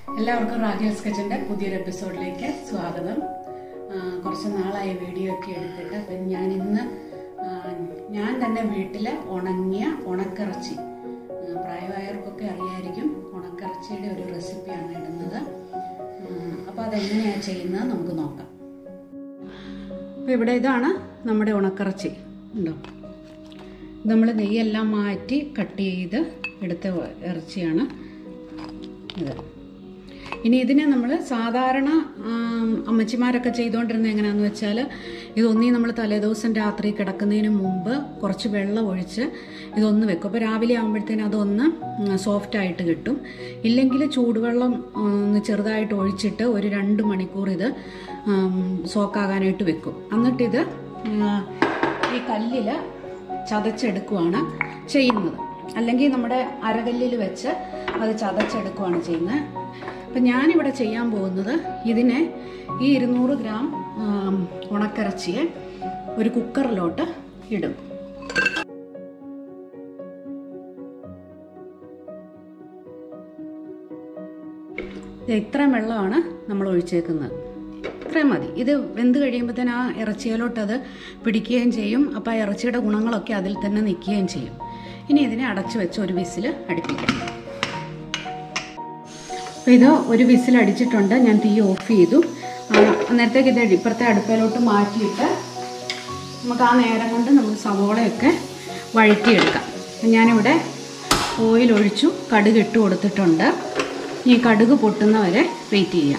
എല്ലാവർക്കും റാജേൽസ് കിച്ചൻ്റെ പുതിയൊരു എപ്പിസോഡിലേക്ക് സ്വാഗതം ആ, കുറച്ച് നാളായി വീഡിയോ ഒക്കെ എടുത്തിട്ട് അപ്പം ഞാൻ ഇന്ന് ആ, ഞാൻ തന്നെ വീട്ടിൽ ഉണങ്ങിയ ഉണക്കിറച്ചി ആ, പ്രായമായവർക്കൊക്കെ അറിയായിരിക്കും ഉണക്കിറച്ചിയുടെ ഒരു റെസിപ്പിയാണ് ഇടുന്നത് അപ്പോൾ അതെങ്ങനെയാണ് ചെയ്യുന്നത് നമുക്ക് നോക്കാം അപ്പോൾ ഇവിടെ ഇതാണ് നമ്മുടെ ഉണക്കിറച്ചി ഉണ്ടോ നമ്മൾ നെയ്യെല്ലാം മാറ്റി കട്ട് ചെയ്ത് എടുത്ത ഇറച്ചിയാണ് ഇത് ഇനി ഇതിനെ നമ്മൾ സാധാരണ ആം, അമ്മച്ചിമാരൊക്കെ ചെയ്തുകൊണ്ടിരുന്നത് എങ്ങനെയാണെന്ന് വെച്ചാൽ ഇതൊന്നീ നമ്മൾ തലേദിവസം രാത്രി കിടക്കുന്നതിന് മുമ്പ് കുറച്ച് വെള്ളം ഒഴിച്ച് ഇതൊന്ന് വെക്കും അപ്പോൾ രാവിലെ ആകുമ്പോഴത്തേനും അതൊന്ന് സോഫ്റ്റ് ആയിട്ട് കിട്ടും ഇല്ലെങ്കിൽ ചൂടുവെള്ളം ആ, ഒന്ന് ചെറുതായിട്ട് ഒഴിച്ചിട്ട് ഒരു രണ്ട് മണിക്കൂർ ഇത് സോക്കാകാനായിട്ട് വെക്കും എന്നിട്ടിത് ആ, ഈ കല്ലിൽ ചതച്ചെടുക്കുവാണ് ചെയ്യുന്നത് അല്ലെങ്കിൽ നമ്മുടെ അരകല്ലിൽ വെച്ച് അത് ചതച്ചെടുക്കുവാണ് ചെയ്യുന്നത് അപ്പം ഞാനിവിടെ ചെയ്യാൻ പോകുന്നത് ഇതിനെ ഈ ഇരുന്നൂറ് ഗ്രാം ആം, ഉണക്കിറച്ചിയെ ഒരു കുക്കറിലോട്ട് ഇടും ദേ ഇത്രയും വെള്ളമാണ് നമ്മൾ ഒഴിച്ചേക്കുന്നത് ഇത്രയും മതി ഇത് വെന്ത് കഴിയുമ്പോഴത്തേന് ആ ഇറച്ചിയിലോട്ട് അത് പിടിക്കുകയും ചെയ്യും അപ്പോൾ ആ ഇറച്ചിയുടെ ഗുണങ്ങളൊക്കെ അതിൽ തന്നെ നിൽക്കുകയും ചെയ്യും ഇനി ഇതിനെ അടച്ചു വെച്ച് ഒരു വിസിൽ അടുപ്പിക്കാം അപ്പോൾ ഇത് ഒരു വിസിൽ അടിച്ചിട്ടുണ്ട് ഞാൻ തീ ഓഫ് ചെയ്തു ആ, അന്നേരത്തേക്ക് ഇത് ഇപ്പുറത്തെ അടുപ്പിലോട്ട് മാറ്റിയിട്ട് നമുക്ക് ആ നേരം കൊണ്ട് നമ്മൾ സവോളയൊക്കെ വഴറ്റിയെടുക്കാം അപ്പം ഞാനിവിടെ ഓയിൽ ഒഴിച്ചു കടുക് ഇട്ട് കൊടുത്തിട്ടുണ്ട് ഈ കടുക് പൊട്ടുന്നവരെ വെയിറ്റ് ചെയ്യാം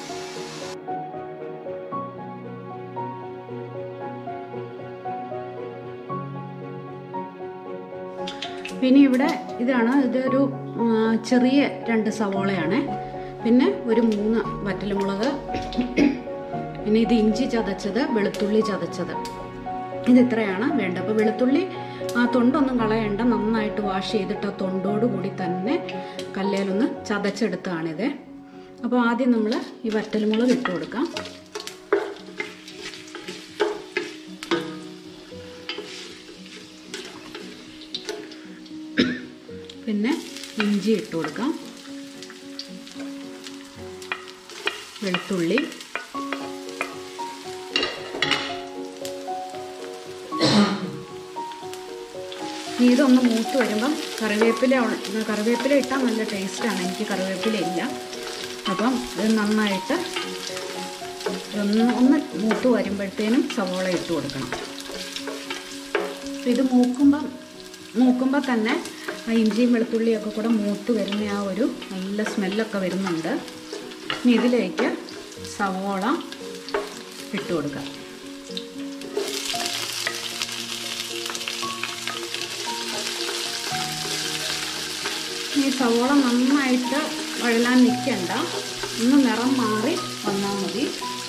പിന്നെ ഇവിടെ ഇതാണ് ഇതൊരു ആ, ചെറിയ രണ്ട് സവോളയാണ് പിന്നെ ഒരു മൂന്ന് വറ്റൽമുളക് പിന്നെ ഇത് ഇഞ്ചി ചതച്ചത് വെളുത്തുള്ളി ചതച്ചത് ഇത് ഇത്രയാണ് വേണ്ടത് അപ്പോൾ വെളുത്തുള്ളി ആ തൊണ്ടൊന്നും കളയണ്ട നന്നായിട്ട് വാഷ് ചെയ്തിട്ട് ആ തൊണ്ടോട് കൂടി തന്നെ കല്ലേലൊന്ന് ചതച്ചെടുത്താണിത് അപ്പോൾ ആദ്യം നമ്മൾ ഈ വറ്റൽമുളക് ഇട്ട് കൊടുക്കാം പിന്നെ ഇഞ്ചി ഇട്ട് കൊടുക്കാം വെളുത്തുള്ളി ഇനി ഇതൊന്ന് മൂത്ത് വരുമ്പം കറിവേപ്പില ഉ- കറിവേപ്പില ഇട്ടാൽ നല്ല ടേസ്റ്റാണ് എനിക്ക് കറിവേപ്പില ഇല്ല അപ്പം ഇത് നന്നായിട്ട് ഒന്ന് ഒന്ന് മൂത്ത് വരുമ്പോഴത്തേനും സവോള ഇട്ട് കൊടുക്കണം അപ്പം ഇത് മൂക്കുമ്പം മൂക്കുമ്പോൾ തന്നെ ആ ഇഞ്ചിയും വെളുത്തുള്ളിയൊക്കെ കൂടെ മൂത്ത് വരുന്ന ആ ഒരു നല്ല സ്മെല്ലൊക്കെ വരുന്നുണ്ട് ഇനി ഇതിലേക്ക് സവോള ഇട്ട് കൊടുക്കാം ഈ സവോള നന്നായിട്ട് വഴലാൻ നിൽക്കണ്ട ഒന്ന് നിറം മാറി വന്നാൽ മതി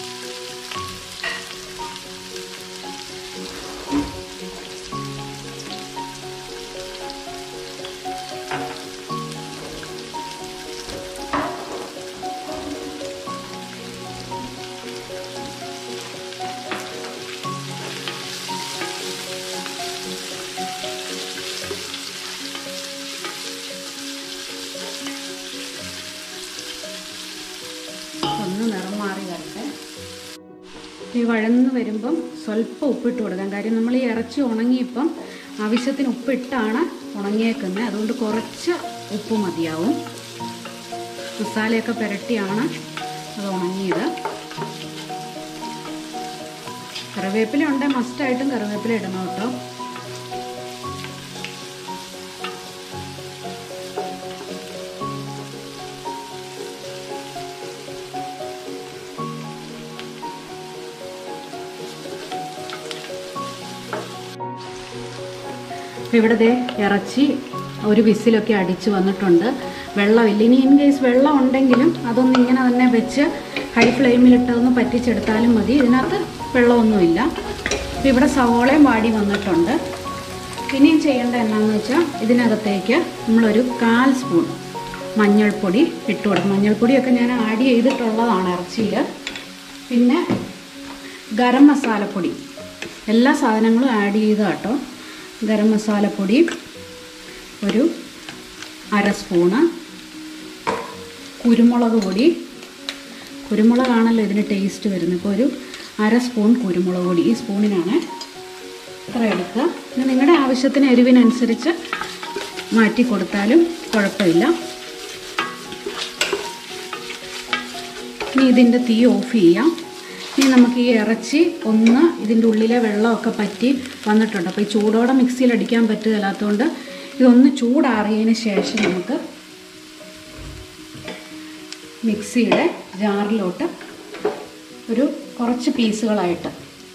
ഒന്ന് നിറം മാറി വരട്ടെ ഈ വഴന്ന് വരുമ്പം സ്വല്പം ഉപ്പിട്ട് കൊടുക്കാം കാര്യം നമ്മൾ ഈ ഇറച്ചി ഉണങ്ങിയപ്പം ആവശ്യത്തിന് ഉപ്പിട്ടാണ് ഉണങ്ങിയേക്കുന്നത് അതുകൊണ്ട് കുറച്ച് ഉപ്പ് മതിയാവും മസാലയൊക്കെ പുരട്ടിയാണ് അത് ഉണങ്ങിയത് കറിവേപ്പില ഉണ്ടെങ്കിൽ മസ്റ്റായിട്ടും കറിവേപ്പില ഇടണം കേട്ടോ അപ്പോൾ ഇവിടെ ദേ ഇറച്ചി ഒരു വിസിലൊക്കെ അടിച്ച് വന്നിട്ടുണ്ട് വെള്ളമില്ല ഇനി ഇൻ കേസ് വെള്ളം ഉണ്ടെങ്കിലും അതൊന്ന് ഇങ്ങനെ തന്നെ വെച്ച് ഹൈ ഫ്ലെയിമിലിട്ടതൊന്ന് പറ്റിച്ചെടുത്താലും മതി ഇതിനകത്ത് വെള്ളമൊന്നുമില്ല അപ്പോൾ ഇവിടെ സവോളയും വാടി വന്നിട്ടുണ്ട് ഇനിയും ചെയ്യേണ്ട എന്നാന്ന് വെച്ചാൽ ഇതിനകത്തേക്ക് നമ്മളൊരു കാൽ സ്പൂൺ മഞ്ഞൾപ്പൊടി ഇട്ട് കൊടുക്കും മഞ്ഞൾപ്പൊടിയൊക്കെ ഞാൻ ആഡ് ചെയ്തിട്ടുള്ളതാണ് ഇറച്ചിയിൽ പിന്നെ ഗരം മസാലപ്പൊടി എല്ലാ സാധനങ്ങളും ആഡ് ചെയ്ത കേട്ടോ ഗരം മസാലപ്പൊടി ഒരു അര സ്പൂണ് കുരുമുളക് പൊടി കുരുമുളകാണല്ലോ ഇതിന് ടേസ്റ്റ് വരുന്നത് ഇപ്പോൾ ഒരു അര സ്പൂൺ കുരുമുളക് പൊടി ഈ സ്പൂണിനാണ് ഇത്ര എടുക്കുക പിന്നെ നിങ്ങളുടെ ആവശ്യത്തിന് എരിവിനനുസരിച്ച് മാറ്റി കൊടുത്താലും കുഴപ്പമില്ല ഇനി ഇതിൻ്റെ തീ ഓഫ് ചെയ്യാം ഇനി നമുക്ക് ഈ ഇറച്ചി ഒന്ന് ഇതിൻ്റെ ഉള്ളിലെ വെള്ളമൊക്കെ പറ്റി വന്നിട്ടുണ്ട് അപ്പോൾ ഈ ചൂടോടെ മിക്സിയിൽ അടിക്കാൻ പറ്റുകയില്ലാത്തതുകൊണ്ട് ഇതൊന്ന് ചൂടാറിയതിന് ശേഷം നമുക്ക് മിക്സിയുടെ ജാറിലോട്ട് ഒരു കുറച്ച് പീസുകളായിട്ട്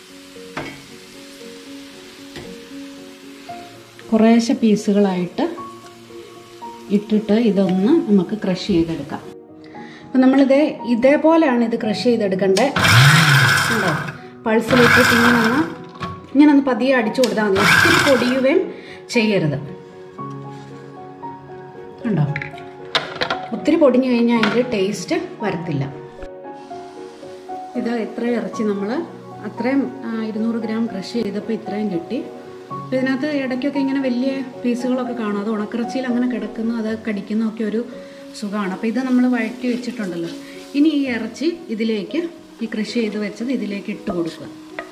കുറേശ്ശെ പീസുകളായിട്ട് ഇട്ടിട്ട് ഇതൊന്ന് നമുക്ക് ക്രഷ് ചെയ്തെടുക്കാം അപ്പം നമ്മളിത് ഇതേപോലെയാണ് ഇത് ക്രഷ് ചെയ്തെടുക്കേണ്ടത് ഉണ്ടോ പൾസിലിട്ടിട്ട് ഇങ്ങനെ ഒന്ന് ഇങ്ങനെ ഒന്ന് പതിയെ അടിച്ചു കൊടുത്താൽ മതി ഒത്തിരി പൊടിയുകയും ചെയ്യരുത് ഉണ്ടോ ഒത്തിരി പൊടിഞ്ഞു കഴിഞ്ഞാൽ അതിൻ്റെ ടേസ്റ്റ് വരത്തില്ല ഇത് ഇത്രയും ഇറച്ചി നമ്മൾ അത്രയും ആ, ഇരുന്നൂറ് ഗ്രാം ക്രഷ് ചെയ്തപ്പോൾ ഇത്രയും കിട്ടി അപ്പോൾ ഇതിനകത്ത് ഇടയ്ക്കൊക്കെ ഇങ്ങനെ വലിയ പീസുകളൊക്കെ കാണും അത് ഉണക്കിറച്ചിയിൽ അങ്ങനെ കിടക്കുന്നു അത് കടിക്കുന്നതൊക്കെ ഒരു സുഖമാണ് അപ്പോൾ ഇത് നമ്മൾ വഴറ്റി വെച്ചിട്ടുണ്ടല്ലോ ഇനി ഈ ഇറച്ചി ഇതിലേക്ക് ഈ കൃഷി ചെയ്ത് വെച്ചത് ഇതിലേക്ക് ഇട്ട് കൊടുക്കുക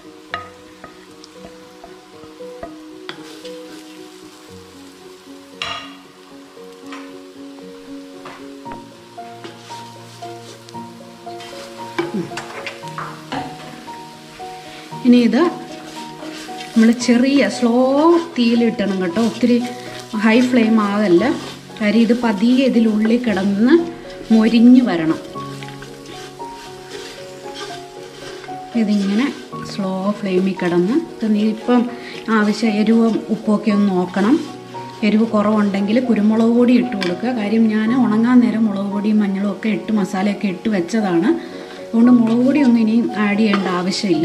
ഇനി ഇത് നമ്മൾ ചെറിയ സ്ലോ തീയിലിട്ടണം കേട്ടോ ഒത്തിരി ഹൈ ഫ്ലെയിം ആകല്ല കാര്യം ഇത് പതിയെ ഇതിലുള്ളിൽ കിടന്ന് മൊരിഞ്ഞ് വരണം ഇതിങ്ങനെ സ്ലോ ഫ്ലെയിമിൽ കിടന്ന് ഇത് നീ ഇപ്പം ആവശ്യം എരിവും ഉപ്പൊക്കെ ഒന്ന് നോക്കണം എരിവ് കുറവുണ്ടെങ്കിൽ കുരുമുളക് പൊടി ഇട്ട് കൊടുക്കുക കാര്യം ഞാൻ ഉണങ്ങാൻ നേരം മുളക് പൊടിയും മഞ്ഞളും ഒക്കെ ഇട്ട് മസാലയൊക്കെ ഇട്ട് വെച്ചതാണ് അതുകൊണ്ട് മുളക് പൊടി ഒന്നും ഇനിയും ആഡ് ചെയ്യേണ്ട ആവശ്യമില്ല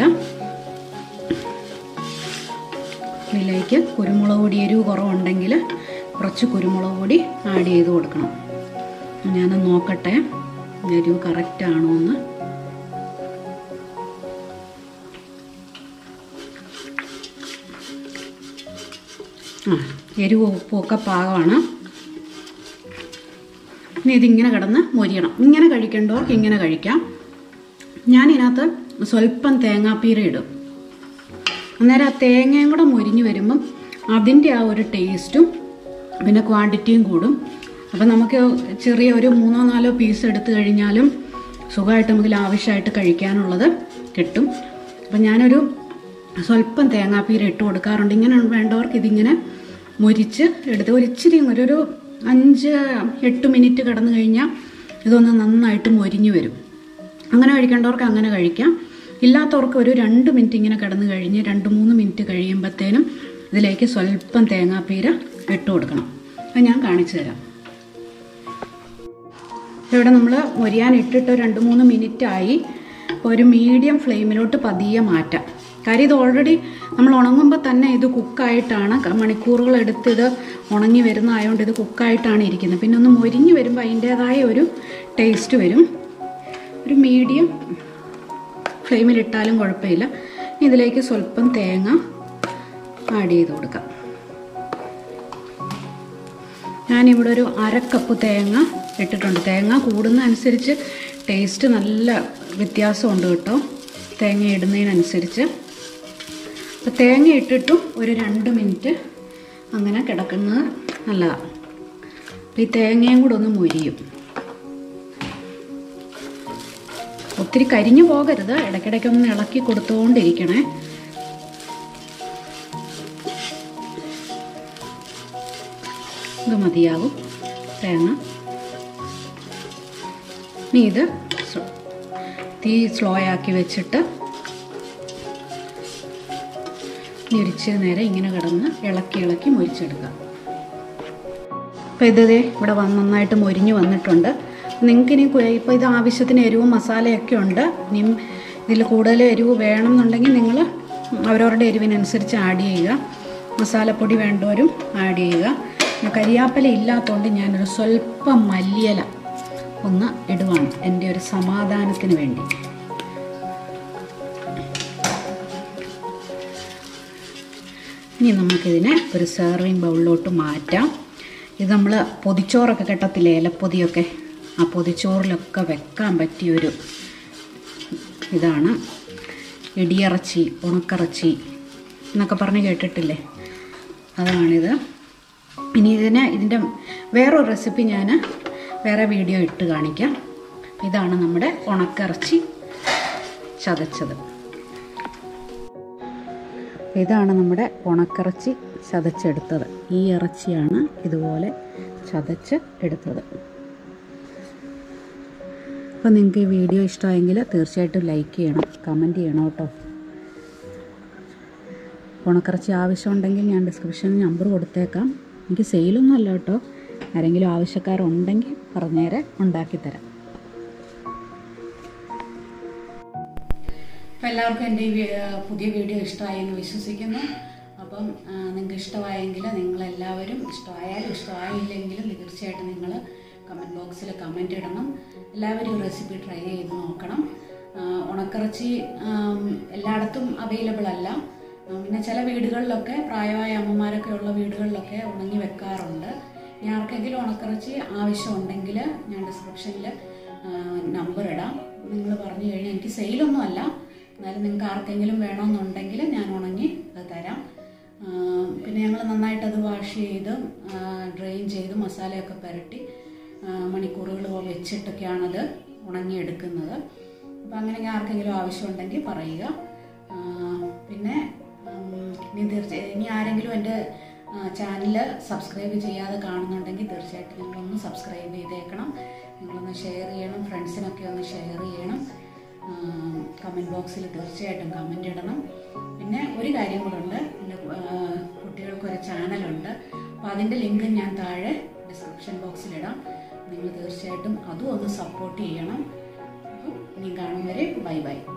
ഇതിലേക്ക് കുരുമുളക് പൊടി എരിവ് കുറവുണ്ടെങ്കിൽ കുറച്ച് കുരുമുളക് പൊടി ആഡ് ചെയ്ത് കൊടുക്കണം ഞാൻ നോക്കട്ടെ എരിവ് കറക്റ്റ് ആണോ എന്ന് ആ എരിവ് ഉപ്പൊക്കെ പാകമാണ് ഇനി ഇതിങ്ങനെ കിടന്ന് മൊരിയണം ഇങ്ങനെ കഴിക്കേണ്ടവർക്ക് ഇങ്ങനെ കഴിക്കാം ഞാനിതിനകത്ത് സ്വല്പം തേങ്ങാപ്പീര ഇടും അന്നേരം ആ തേങ്ങയും കൂടെ മൊരിഞ്ഞ് വരുമ്പം അതിൻ്റെ ആ ഒരു ടേസ്റ്റും പിന്നെ ക്വാണ്ടിറ്റിയും കൂടും അപ്പം നമുക്ക് ചെറിയ ഒരു മൂന്നോ നാലോ പീസ് എടുത്തു കഴിഞ്ഞാലും സുഖമായിട്ട് നമുക്ക് ലാവശ്യമായിട്ട് കഴിക്കാനുള്ളത് കിട്ടും അപ്പം ഞാനൊരു സ്വല്പം തേങ്ങാപ്പീര ഇട്ട് കൊടുക്കാറുണ്ട് ഇങ്ങനെ വേണ്ടവർക്ക് ഇതിങ്ങനെ മൊരിച്ച് എടുത്ത് ഒരു ഇച്ചിരി ഒരു ഒരു അഞ്ച് എട്ട് മിനിറ്റ് കിടന്നു കഴിഞ്ഞാൽ ഇതൊന്ന് നന്നായിട്ട് മൊരിഞ്ഞ് വരും അങ്ങനെ കഴിക്കേണ്ടവർക്ക് അങ്ങനെ കഴിക്കാം ഇല്ലാത്തവർക്ക് ഒരു രണ്ട് മിനിറ്റ് ഇങ്ങനെ കിടന്നു കഴിഞ്ഞ് രണ്ട് മൂന്ന് മിനിറ്റ് കഴിയുമ്പോഴത്തേനും ഇതിലേക്ക് സ്വല്പം തേങ്ങാപ്പീര ഇട്ട് കൊടുക്കണം അത് ഞാൻ കാണിച്ചു തരാം ഇവിടെ നമ്മൾ മൊരിയാൻ ഇട്ടിട്ട് രണ്ട് മൂന്ന് മിനിറ്റ് ആയി അപ്പോൾ ഒരു മീഡിയം ഫ്ലെയിമിലോട്ട് പതിയെ മാറ്റാം കാര്യം ഇത് ഓൾറെഡി നമ്മൾ ഉണങ്ങുമ്പോൾ തന്നെ ഇത് കുക്കായിട്ടാണ് മണിക്കൂറുകൾ എടുത്ത് ഇത് ഉണങ്ങി വരുന്നതായതുകൊണ്ട് ഇത് കുക്കായിട്ടാണ് ഇരിക്കുന്നത് പിന്നെ ഒന്ന് മൊരിഞ്ഞ് വരുമ്പോൾ അതിൻ്റേതായ ഒരു ടേസ്റ്റ് വരും ഒരു മീഡിയം ഫ്ലെയിമിലിട്ടാലും കുഴപ്പമില്ല ഇതിലേക്ക് സ്വല്പം തേങ്ങ ആഡ് ചെയ്ത് കൊടുക്കാം ഞാനിവിടെ ഒരു അര കപ്പ് തേങ്ങ ഇട്ടിട്ടുണ്ട് തേങ്ങ കൂടുന്ന അനുസരിച്ച് ടേസ്റ്റ് നല്ല വ്യത്യാസമുണ്ട് കേട്ടോ തേങ്ങ ഇടുന്നതിനനുസരിച്ച് അപ്പോൾ തേങ്ങ ഇട്ടിട്ടും ഒരു രണ്ട് മിനിറ്റ് അങ്ങനെ കിടക്കുന്നത് നല്ലതാണ് അപ്പോൾ ഈ തേങ്ങയും കൂടെ ഒന്ന് മുരിയും ഒത്തിരി കരിഞ്ഞു പോകരുത് ഇടയ്ക്കിടയ്ക്കൊന്ന് ഇളക്കി കൊടുത്തുകൊണ്ടിരിക്കണേ ഇത് മതിയാകും തേങ്ങ ഇനി ഇത് സ്ലോ- തീ സ്ലോ ആക്കി വെച്ചിട്ട് ഞെരിച്ച് നേരെ ഇങ്ങനെ കിടന്ന് ഇളക്കി ഇളക്കി മൊരിച്ചെടുക്കുക അപ്പോൾ ഇത് ദേ ഇവിടെ വന്ന് നന്നായിട്ട് മൊരിഞ്ഞ് വന്നിട്ടുണ്ട് നിങ്ങൾക്ക് ഇനി ഇപ്പോൾ ഇത് ആവശ്യത്തിന് എരിവും മസാലയൊക്കെ ഉണ്ട് ഇനിയും ഇതിൽ കൂടുതൽ എരിവ് വേണമെന്നുണ്ടെങ്കിൽ നിങ്ങൾ അവരവരുടെ എരിവിനനുസരിച്ച് ആഡ് ചെയ്യുക മസാലപ്പൊടി വേണ്ടവരും ആഡ് ചെയ്യുക പിന്നെ കരിയാപ്പല ഇല്ലാത്തതുകൊണ്ട് ഞാനൊരു സ്വല്പം മല്ലിയില ഒന്ന് ഇടുവാണ് എൻ്റെ ഒരു സമാധാനത്തിന് വേണ്ടി ഇനി നമുക്കിതിനെ ഒരു സെർവിങ് ബൗളിലോട്ട് മാറ്റാം ഇത് നമ്മൾ പൊതിച്ചോറൊക്കെ കെട്ടത്തില്ലേ ഇലപ്പൊതിയൊക്കെ ആ പൊതിച്ചോറിലൊക്കെ വെക്കാൻ പറ്റിയൊരു ഇതാണ് ഇടിയിറച്ചി ഉണക്കിറച്ചി എന്നൊക്കെ പറഞ്ഞ് കേട്ടിട്ടില്ലേ അതാണിത് ഇനി ഇതിന് ഇതിൻ്റെ വേറൊരു റെസിപ്പി ഞാൻ വേറെ വീഡിയോ ഇട്ട് കാണിക്കാം ഇതാണ് നമ്മുടെ ഉണക്കിറച്ചി ചതച്ചത് ഇതാണ് നമ്മുടെ ഉണക്കിറച്ചി ചതച്ചെടുത്തത് ഈ ഇറച്ചിയാണ് ഇതുപോലെ ചതച്ച് എടുത്തത് അപ്പോൾ നിങ്ങൾക്ക് ഈ വീഡിയോ ഇഷ്ടമായെങ്കിൽ തീർച്ചയായിട്ടും ലൈക്ക് ചെയ്യണം കമൻറ്റ് ചെയ്യണം കേട്ടോ ഉണക്കിറച്ചി ആവശ്യമുണ്ടെങ്കിൽ ഞാൻ ഡിസ്ക്രിപ്ഷനിൽ നമ്പർ കൊടുത്തേക്കാം എനിക്ക് സെയിലൊന്നും അല്ല കേട്ടോ ആരെങ്കിലും ആവശ്യക്കാരുണ്ടെങ്കിൽ പറഞ്ഞേരെ ഉണ്ടാക്കിത്തരാം അപ്പോൾ എല്ലാവർക്കും എൻ്റെ ഈ വി- പുതിയ വീഡിയോ ഇഷ്ടമായി എന്ന് വിശ്വസിക്കുന്നു അപ്പം നിങ്ങൾക്ക് ഇഷ്ടമായെങ്കിൽ നിങ്ങളെല്ലാവരും ഇഷ്ടമായാലും ഇഷ്ടമായില്ലെങ്കിലും തീർച്ചയായിട്ടും നിങ്ങൾ കമൻറ്റ് ബോക്സിൽ കമൻറ്റ് ഇടണം എല്ലാവരും ഈ റെസിപ്പി ട്രൈ ചെയ്ത് നോക്കണം ആ, ഉണക്കിറച്ചി ആം, എല്ലായിടത്തും അവൈലബിൾ അല്ല ആ, പിന്നെ ചില വീടുകളിലൊക്കെ പ്രായമായ അമ്മമാരൊക്കെ ഉള്ള വീടുകളിലൊക്കെ ഉണങ്ങി വെക്കാറുണ്ട് ഇനി ആർക്കെങ്കിലും ഉണക്കിറച്ചി ആവശ്യമുണ്ടെങ്കിൽ ഞാൻ ഡിസ്ക്രിപ്ഷനിൽ നമ്പർ ഇടാം നിങ്ങൾ പറഞ്ഞു കഴിഞ്ഞാൽ എനിക്ക് സെയിലൊന്നും അല്ല എന്നാലും നിങ്ങൾക്ക് ആർക്കെങ്കിലും വേണമെന്നുണ്ടെങ്കിൽ ഞാൻ ഉണങ്ങി അത് തരാം ആ, പിന്നെ ഞങ്ങൾ നന്നായിട്ട് അത് വാഷ് ചെയ്ത് ഡ്രെയിൻ ചെയ്ത് മസാലയൊക്കെ പുരട്ടി ആ, മണിക്കൂറുകൾ വെച്ചിട്ടൊക്കെയാണത് ഉണങ്ങിയെടുക്കുന്നത് അപ്പോൾ അങ്ങനെ ആർക്കെങ്കിലും ആവശ്യമുണ്ടെങ്കിൽ പറയുക ആ, പിന്നെ ഉം, ഇനി തീർച്ചയായും ഇനി ആരെങ്കിലും എൻ്റെ ചാനൽ സബ്സ്ക്രൈബ് ചെയ്യാതെ കാണുന്നുണ്ടെങ്കിൽ തീർച്ചയായിട്ടും നിങ്ങളൊന്ന് സബ്സ്ക്രൈബ് ചെയ്തേക്കണം നിങ്ങളൊന്ന് ഷെയർ ചെയ്യണം ഫ്രണ്ട്സിനൊക്കെ ഒന്ന് ഷെയർ ചെയ്യണം കമൻറ്റ് ബോക്സിൽ തീർച്ചയായിട്ടും കമൻ്റ് ഇടണം പിന്നെ ഒരു കാര്യം കൂടെ ഉണ്ട് എൻ്റെ കുട്ടികൾക്കൊരു ചാനലുണ്ട് അപ്പോൾ അതിൻ്റെ ലിങ്ക് ഞാൻ താഴെ ഡിസ്ക്രിപ്ഷൻ ബോക്സിലിടാം നിങ്ങൾ തീർച്ചയായിട്ടും അതും ഒന്ന് സപ്പോർട്ട് ചെയ്യണം അപ്പോൾ ഇനി കാണും വരെ ബൈ ബൈ